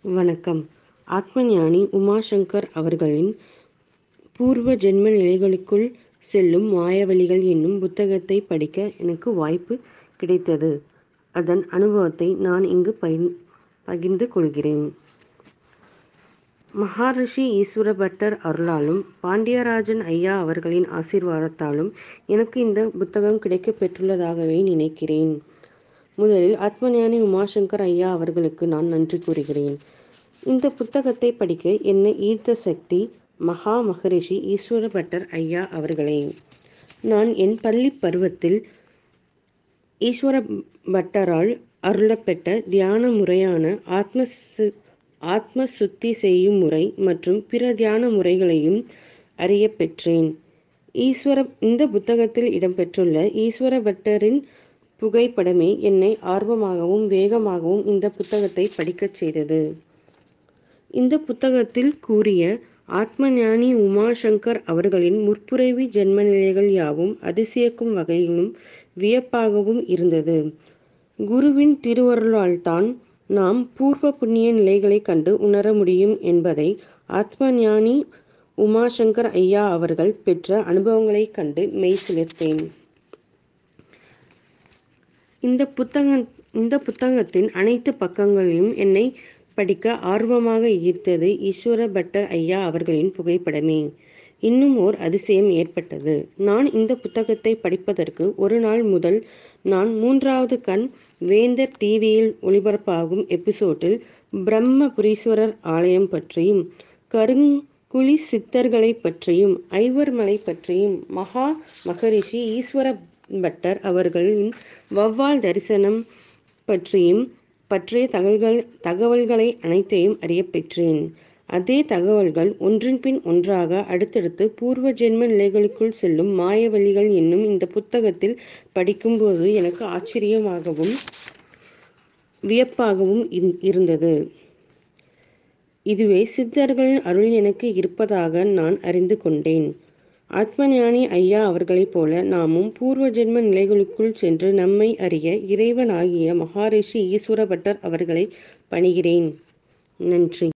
வணக்கம் ஆத்மஞானி உமாசங்கர் அவர்களின் பூர்வ ஜென்ம நிலைகளுக்குள் செல்லும் மாயாவழிகள் என்னும் புத்தகத்தை படிக்க எனக்கு வாய்ப்பு கிடைத்தது அதன் அனுபவத்தை நான் இங்கு பகிர் பகிர்ந்து கொள்கிறேன் மகாரிஷி ஈஸ்வர பட்டர் அருளாலும் பாண்டியராஜன் ஐயா அவர்களின் ஆசீர்வாதத்தாலும் எனக்கு இந்த புத்தகம் கிடைக்கப் பெற்றுள்ளதாகவே நினைக்கிறேன் முதலில் ஆத்மஞானி உமாசங்கர் ஐயா அவர்களுக்கு நான் நன்றி கூறுகிறேன் இந்த புத்தகத்தை படிக்க என்னை ஈர்த்த சக்தி மகா மகரிஷி ஈஸ்வர பட்டர் ஐயா அவர்களே நான் என் பள்ளி பருவத்தில் ஈஸ்வர பட்டரால் அருளப்பெற்ற தியான முறையான ஆத்ம ஆத்ம சுத்தி செய்யும் முறை மற்றும் பிற தியான முறைகளையும் அறிய பெற்றேன் ஈஸ்வர இந்த புத்தகத்தில் இடம்பெற்றுள்ள ஈஸ்வர பட்டரின் புகைப்படமே என்னை ஆர்வமாகவும் வேகமாகவும் இந்த புத்தகத்தை படிக்கச் செய்தது இந்த புத்தகத்தில் கூறிய ஆத்மஞானி உமாசங்கர் அவர்களின் முற்புறவி ஜென்ம நிலைகள் யாவும் அதிசயக்கும் வகையிலும் வியப்பாகவும் இருந்தது குருவின் திருவருளால்தான் நாம் பூர்வ புண்ணிய நிலைகளை கண்டு உணர முடியும் என்பதை ஆத்மஞானி உமாசங்கர் ஐயா அவர்கள் பெற்ற அனுபவங்களைக் கண்டு மெய் சிலிர்த்தேன் இந்த புத்தக இந்த புத்தகத்தின் அனைத்து பக்கங்களிலும் என்னை படிக்க ஆர்வமாக ஈர்த்தது ஈஸ்வர பட்டர் ஐயா அவர்களின் புகைப்படமே இன்னும் ஓர் அதிசயம் ஏற்பட்டது நான் இந்த புத்தகத்தை படிப்பதற்கு ஒரு நாள் முதல் நான் மூன்றாவது கண் வேந்தர் டிவியில் ஒளிபரப்பாகும் எபிசோட்டில் பிரம்மபுரீஸ்வரர் ஆலயம் பற்றியும் கருங்குழி சித்தர்களை பற்றியும் ஐவர்மலை பற்றியும் மகா மகரிஷி ஈஸ்வர பட்டர் அவர்களின் வவ்வால் தரிசனம் பற்றியும் பற்றிய தகவல்கள் தகவல்களை அனைத்தையும் அறிய பெற்றேன் அதே தகவல்கள் ஒன்றின் பின் ஒன்றாக அடுத்தடுத்து பூர்வ ஜென்ம நிலைகளுக்குள் செல்லும் மாயவழிகள் என்னும் இந்த புத்தகத்தில் படிக்கும்போது எனக்கு ஆச்சரியமாகவும் வியப்பாகவும் இருந்தது இதுவே சித்தர்களின் அருள் எனக்கு இருப்பதாக நான் அறிந்து கொண்டேன் ஆத்மஞானி ஐயா அவர்களைப் போல நாமும் பூர்வ ஜென்ம நிலைகளுக்குள் சென்று நம்மை அறிய இறைவனாகிய மகாரிஷி ஈஸ்வர பட்டர் அவர்களை பணிகிறேன் நன்றி